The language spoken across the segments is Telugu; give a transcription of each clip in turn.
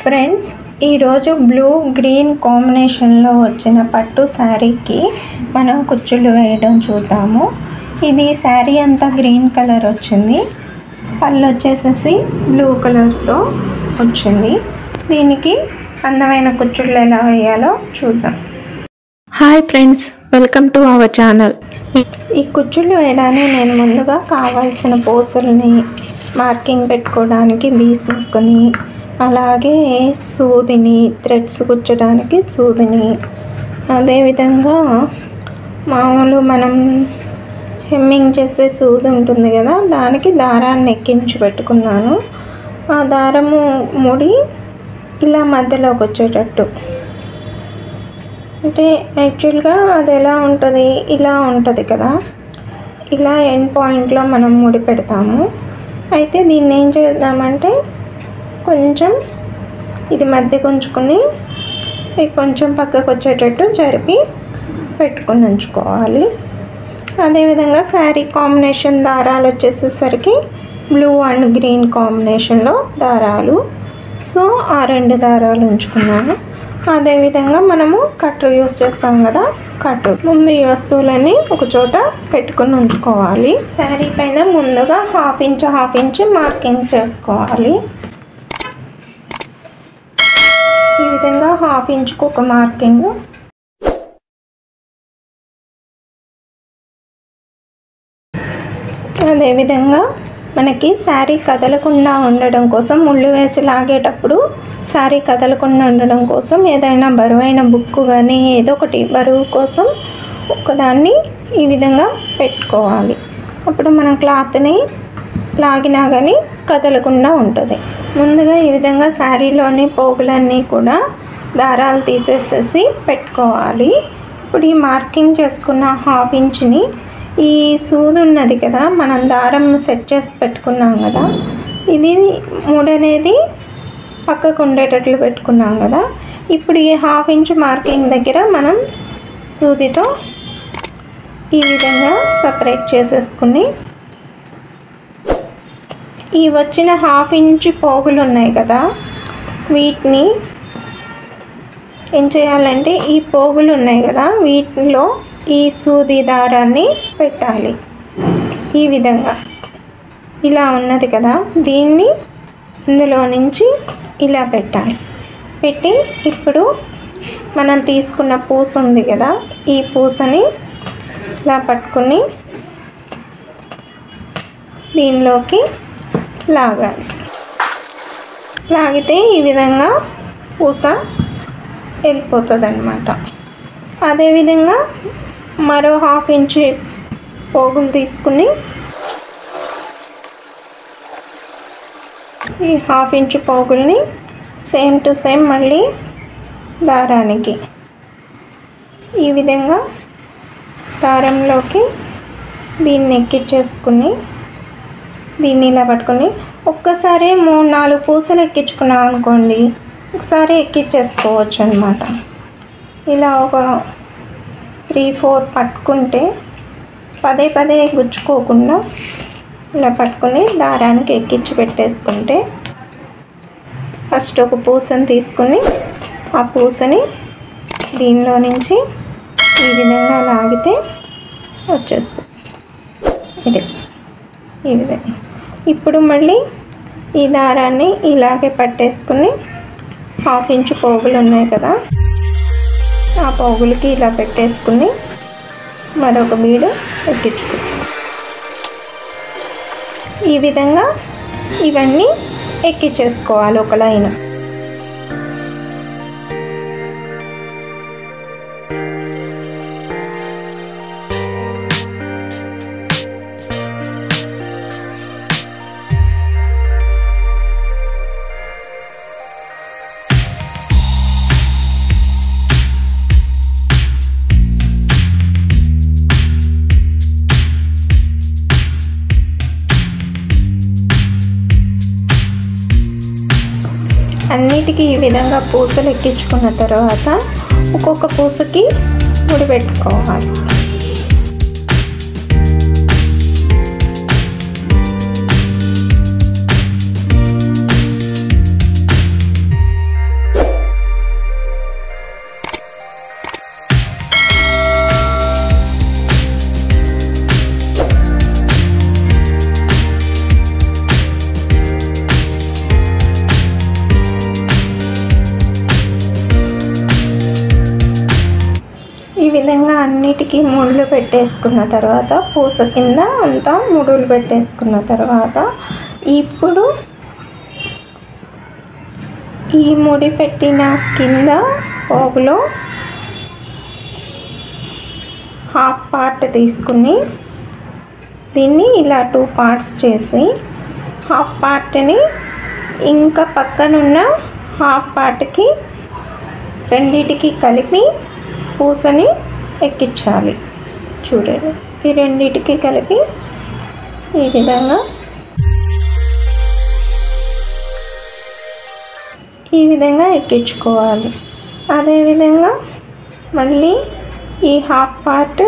ఫ్రెండ్స్ ఈరోజు బ్లూ గ్రీన్ కాంబినేషన్లో వచ్చిన పట్టు శారీకి మనం కుచ్చులు వేయడం చూద్దాము ఇది శారీ అంతా గ్రీన్ కలర్ వచ్చింది పళ్ళు వచ్చేసేసి బ్లూ కలర్తో వచ్చింది దీనికి అందమైన కుచ్చుళ్ళు ఎలా వేయాలో చూద్దాం hi friends welcome to our channel ఈ కుచ్చుళ్ళు వేయడానికి నేను ముందుగా కావాల్సిన పూసల్ని మార్కింగ్ పెట్టుకోవడానికి బీస్ ముక్కని అలాగే సూదిని థ్రెడ్స్ కుచ్చడానికి సూదిని అదేవిధంగా మామూలు మనం హెమ్మింగ్ చేసే సూది ఉంటుంది కదా దానికి దారాన్ని ఎక్కించి పెట్టుకున్నాను ఆ దారము ముడి ఇలా మధ్యలోకి వచ్చేటట్టు అంటే యాక్చువల్గా అది ఎలా ఉంటుంది ఇలా ఉంటుంది కదా ఇలా ఎండ్ పాయింట్లో మనం ముడి పెడతాము అయితే దీన్ని ఏం చేద్దామంటే కొంచెం ఇది మధ్య ఉంచుకొని ఇది కొంచెం పక్కకు వచ్చేటట్టు జరిపి పెట్టుకొని ఉంచుకోవాలి అదేవిధంగా శారీ కాంబినేషన్ దారాలు వచ్చేసేసరికి బ్లూ అండ్ గ్రీన్ కాంబినేషన్లో దారాలు సో ఆ రెండు దారాలు ఉంచుకున్నాను అదేవిధంగా మనము కట్టు యూస్ చేస్తాం కదా కట్టు ముందు ఈ వస్తువులన్నీ ఒక చోట పెట్టుకుని ఉంచుకోవాలి శారీ పైన ముందుగా half inch half inch marking చేసుకోవాలి ఈ విధంగా హాఫ్ ఇంచుకు ఒక మార్కింగ్ అదేవిధంగా మనకి శారీ కదలకుండా ఉండడం కోసం ముళ్ళు వేసి లాగేటప్పుడు శారీ కదలకుండా ఉండడం కోసం ఏదైనా బరువైన బుక్ కానీ ఏదో ఒకటి బరువు కోసం ఒకదాన్ని ఈ విధంగా పెట్టుకోవాలి అప్పుడు మనం క్లాత్ని లాగినా కానీ కదలకుండా ఉంటుంది ముందుగా ఈ విధంగా శారీలోని పోగులన్నీ కూడా దారాలు తీసేసేసి పెట్టుకోవాలి ఇప్పుడు ఈ మార్కింగ్ చేసుకున్న హాఫ్ ఇంచ్ని ఈ సూది ఉన్నది కదా మనం దారం సెట్ చేసి పెట్టుకున్నాం కదా ఇది మూడనేది పక్కకు ఉండేటట్లు పెట్టుకున్నాం కదా ఇప్పుడు ఈ హాఫ్ ఇంచ్ మార్కింగ్ దగ్గర మనం సూదితో ఈ విధంగా సపరేట్ చేసేసుకుని ఈ వచ్చిన హాఫ్ ఇంచ్ పోగులు ఉన్నాయి కదా వీటిని ఏం చేయాలంటే ఈ పోగులు ఉన్నాయి కదా వీటిలో ఈ సూది దారాన్ని పెట్టాలి ఈ విధంగా ఇలా ఉన్నది కదా దీన్ని ఇందులో నుంచి ఇలా పెట్టాలి పెట్టి ఇప్పుడు మనం తీసుకున్న పూస ఉంది కదా ఈ పూసని ఇలా పట్టుకుని దీనిలోకి లాగాలి లాగితే ఈ విధంగా పూస వెళ్ళిపోతుంది అనమాట అదేవిధంగా మరో హాఫ్ ఇంచ్ పోగులు తీసుకుని ఈ హాఫ్ ఇంచ్ పోగుల్ని సేమ్ టు సేమ్ మళ్ళీ దారానికి ఈ విధంగా దారంలోకి దీన్ని ఎక్కించేసుకుని దీన్ని ఇలా పట్టుకొని ఒక్కసారి మూడు నాలుగు పూసలు ఎక్కించుకున్నాం అనుకోండి ఒకసారి ఎక్కించేసుకోవచ్చు అనమాట ఇలా ఒక త్రీ ఫోర్ పట్టుకుంటే పదే పదే గుచ్చుకోకుండా ఇలా పట్టుకొని దారానికి ఎక్కించి పెట్టేసుకుంటే ఫస్ట్ ఒక పూసని తీసుకుని ఆ పూసని దీనిలో నుంచి ఈ విధంగా లాగితే వచ్చేస్తుంది ఇది ఈ విధంగా ఇప్పుడు మళ్ళీ ఈ దారాన్ని ఇలాగే పట్టేసుకుని హాఫ్ ఇంచు పోగులు ఉన్నాయి కదా ఆ పోగులకి ఇలా పెట్టేసుకుని మరొక బీడు ఎక్కించుకో ఈ విధంగా ఇవన్నీ ఎక్కించేసుకోవాలి ఒక లైన్ అన్నిటికీ ఈ విధంగా పూసలు ఎక్కించుకున్న తర్వాత ఒక్కొక్క పూసకి ముడి పెట్టుకోవాలి అన్నిటికీ ముళ్ళు పెట్టేసుకున్న తర్వాత పూస కింద అంతా ముడులు పెట్టేసుకున్న తర్వాత ఇప్పుడు ఈ ముడి పెట్టిన కింద పోగులో హాఫ్ పార్ట్ తీసుకుని దీన్ని ఇలా టూ పార్ట్స్ చేసి హాఫ్ పార్ట్ని ఇంకా పక్కనున్న హాఫ్ పార్ట్కి రెండిటికి కలిపి పూసని ఎక్కించాలి చూడండి ఈ రెండిటికి కలిపి ఈ విధంగా ఈ విధంగా ఎక్కించుకోవాలి అదేవిధంగా మళ్ళీ ఈ హాఫ్ పార్ట్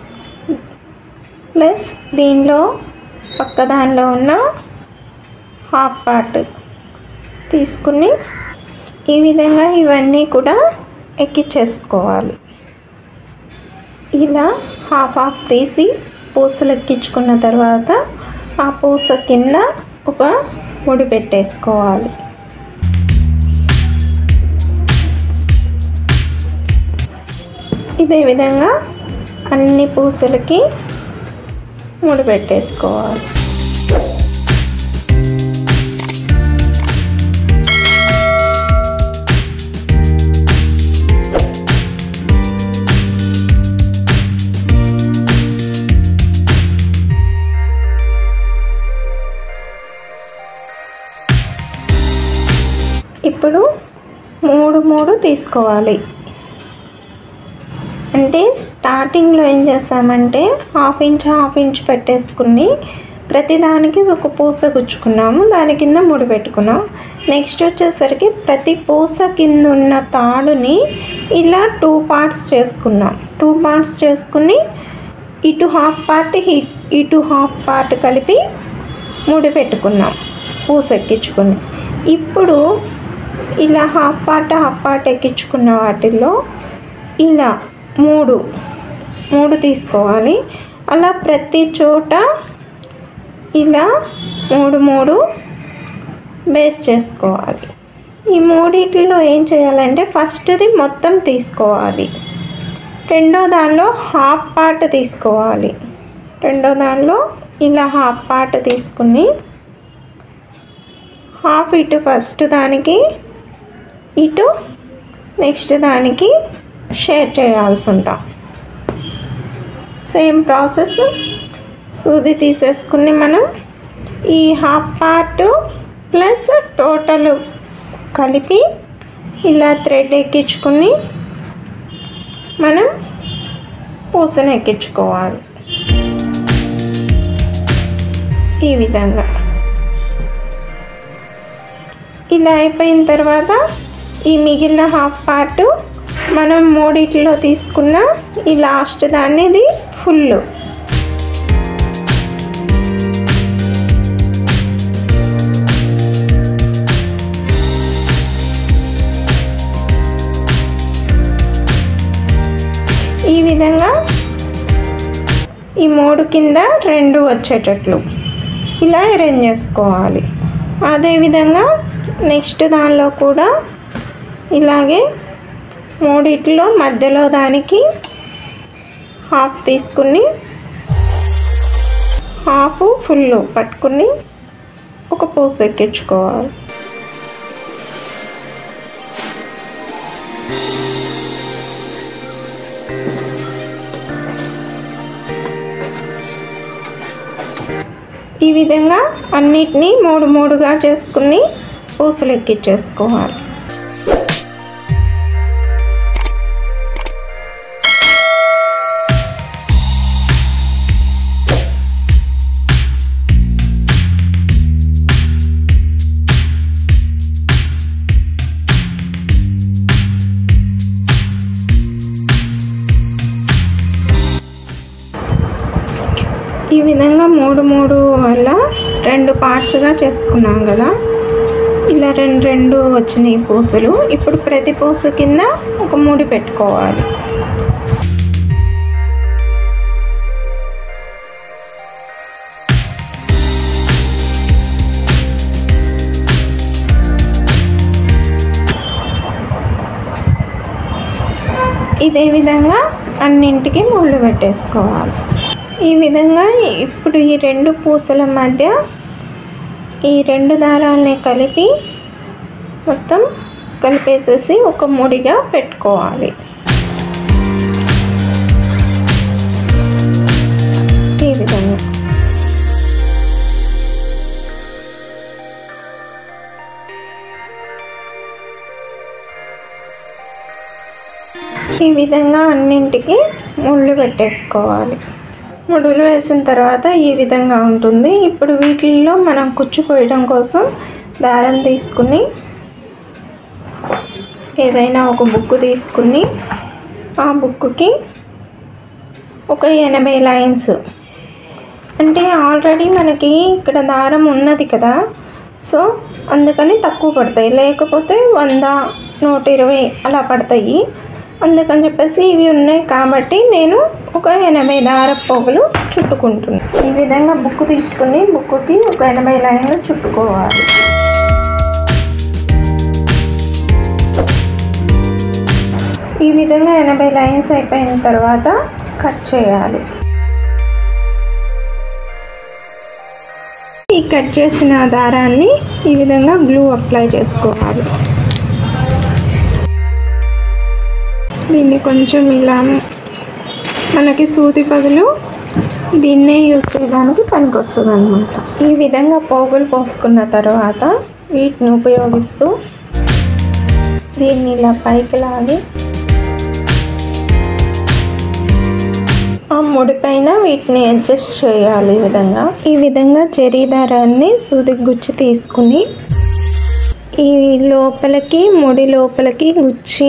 ప్లస్ దీనిలో పక్క దానిలో ఉన్న హాఫ్ పార్ట్ తీసుకుని ఈ విధంగా ఇవన్నీ కూడా ఎక్కించేసుకోవాలి ఇలా హాఫ్ హాఫ్ తీసి పూసలు ఎక్కించుకున్న తర్వాత ఆ పూస కింద ఒక ముడి పెట్టేసుకోవాలి ఇదే విధంగా అన్ని పూసలకి ముడి పెట్టేసుకోవాలి ఇప్పుడు మూడు మూడు తీసుకోవాలి అంటే స్టార్టింగ్లో ఏం చేస్తామంటే హాఫ్ ఇంచ్ హాఫ్ ఇంచ్ పెట్టేసుకుని ప్రతిదానికి ఒక పూస గుచ్చుకున్నాము దాని కింద ముడి పెట్టుకున్నాం నెక్స్ట్ వచ్చేసరికి ప్రతి పూస కింద ఉన్న తాడుని ఇలా టూ పార్ట్స్ చేసుకున్నాం టూ పార్ట్స్ చేసుకుని ఇటు హాఫ్ పార్ట్ ఇటు హాఫ్ పార్ట్ కలిపి ముడి పెట్టుకున్నాం పూస ఎక్కించుకుని ఇప్పుడు ఇలా హాఫ్ పార్ట్ హాఫ్ పార్ట్ ఎక్కించుకున్న వాటిల్లో ఇలా మూడు మూడు తీసుకోవాలి అలా ప్రతి చోట ఇలా మూడు మూడు బేస్ చేసుకోవాలి ఈ మూడిట్లో ఏం చేయాలంటే ఫస్ట్ది మొత్తం తీసుకోవాలి రెండో దానిలో హాఫ్ పార్ట్ తీసుకోవాలి రెండో దానిలో ఇలా హాఫ్ పార్ట్ తీసుకుని హాఫ్ ఇటు ఫస్ట్ దానికి ఇటు నెక్స్ట్ దానికి షేర్ చేయాల్సి ఉంటాం సేమ్ ప్రాసెస్ సూది తీసేసుకుని మనం ఈ హాఫ్ పార్ట్ ప్లస్ టోటల్ కలిపి ఇలా థ్రెడ్ ఎక్కించుకుని మనం పూసను ఎక్కించుకోవాలి ఈ విధంగా ఇలా అయిపోయిన తర్వాత ఈ మిగిలిన హాఫ్ పార్ట్ మనం మూడిట్లో తీసుకున్న ఈ లాస్ట్ దాన్ని ఇది ఫుల్ ఈ విధంగా ఈ మూడు కింద రెండు వచ్చేటట్లు ఇలా అరేంజ్ చేసుకోవాలి అదేవిధంగా నెక్స్ట్ దానిలో కూడా ఇలాగే మూడిట్లో మధ్యలో దానికి హాఫ్ తీసుకుని హాఫ్ ఫుల్ పట్టుకుని ఒక పూస ఎక్కించుకోవాలి ఈ విధంగా అన్నిటినీ మూడు మూడుగా చేసుకుని పూసలు ఎక్కించేసుకోవాలి ఈ విధంగా మూడు మూడు వల్ల రెండు పార్ట్స్గా చేసుకున్నాం కదా ఇలా రెండు రెండు వచ్చినాయి పూసలు ఇప్పుడు ప్రతి పూస కింద ఒక ముడి పెట్టుకోవాలి ఇదే విధంగా అన్నింటికి ముళ్ళు పెట్టేసుకోవాలి ఈ విధంగా ఇప్పుడు ఈ రెండు పూసల మధ్య ఈ రెండు దారాలని కలిపి మొత్తం కలిపేసేసి ఒక ముడిగా పెట్టుకోవాలి ఈ విధంగా ఈ విధంగా అన్నింటికి ముళ్ళు పెట్టేసుకోవాలి ముడులు వేసిన తర్వాత ఈ విధంగా ఉంటుంది ఇప్పుడు వీటిల్లో మనం కుచ్చుకోయడం కోసం దారం తీసుకుని ఏదైనా ఒక బుక్ తీసుకుని ఆ బుక్కి ఒక ఎనభై లైన్స్ అంటే ఆల్రెడీ మనకి ఇక్కడ దారం ఉన్నది కదా సో అందుకని తక్కువ పడతాయి లేకపోతే వంద నూట ఇరవై అలా పడతాయి అందుకని చెప్పేసి ఇవి ఉన్నాయి కాబట్టి నేను ఒక ఎనభై దార పోగులు చుట్టుకుంటున్నాను ఈ విధంగా బుక్ తీసుకుని బుక్కి ఒక ఎనభై లైన్లు చుట్టుకోవాలి ఈ విధంగా ఎనభై లైన్స్ అయిపోయిన తర్వాత కట్ చేయాలి ఈ కట్ చేసిన దారాన్ని ఈ విధంగా గ్లూ అప్లై చేసుకోవాలి దీన్ని కొంచెం ఇలా మనకి సూది బదులు దీన్నే యూజ్ చేయడానికి పనికొస్తుంది అనమాట ఈ విధంగా పోగులు పోసుకున్న తర్వాత వీటిని ఉపయోగిస్తూ దీన్ని ఇలా పైకి లాగి ఆ ముడి పైన వీటిని అడ్జస్ట్ చేయాలి ఈ విధంగా ఈ విధంగా చెరీ దారాన్ని సూది గుచ్చి తీసుకుని ఈ లోపలికి ముడి లోపలికి గుచ్చి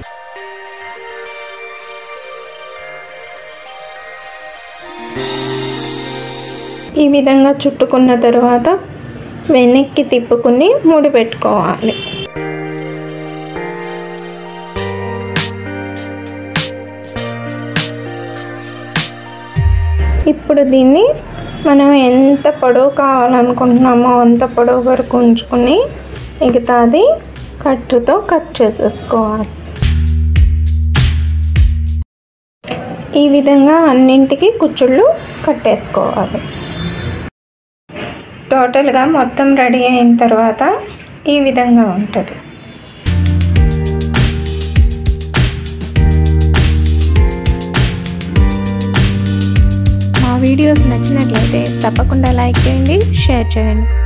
ఈ విధంగా చుట్టుకున్న తర్వాత వెనక్కి తిప్పుకుని ముడి పెట్టుకోవాలి ఇప్పుడు దీన్ని మనం ఎంత పొడవు కావాలనుకుంటున్నామో అంత పొడవు వరకు ఉంచుకుని మిగతాది కట్టుతో కట్ చేసేసుకోవాలి ఈ విధంగా అన్నింటికి కుచ్చుళ్ళు కట్టేసుకోవాలి టోటల్గా మొత్తం రెడీ అయిన తర్వాత ఈ విధంగా ఉంటుంది మా వీడియోస్ నచ్చినట్లయితే తప్పకుండా లైక్ చేయండి షేర్ చేయండి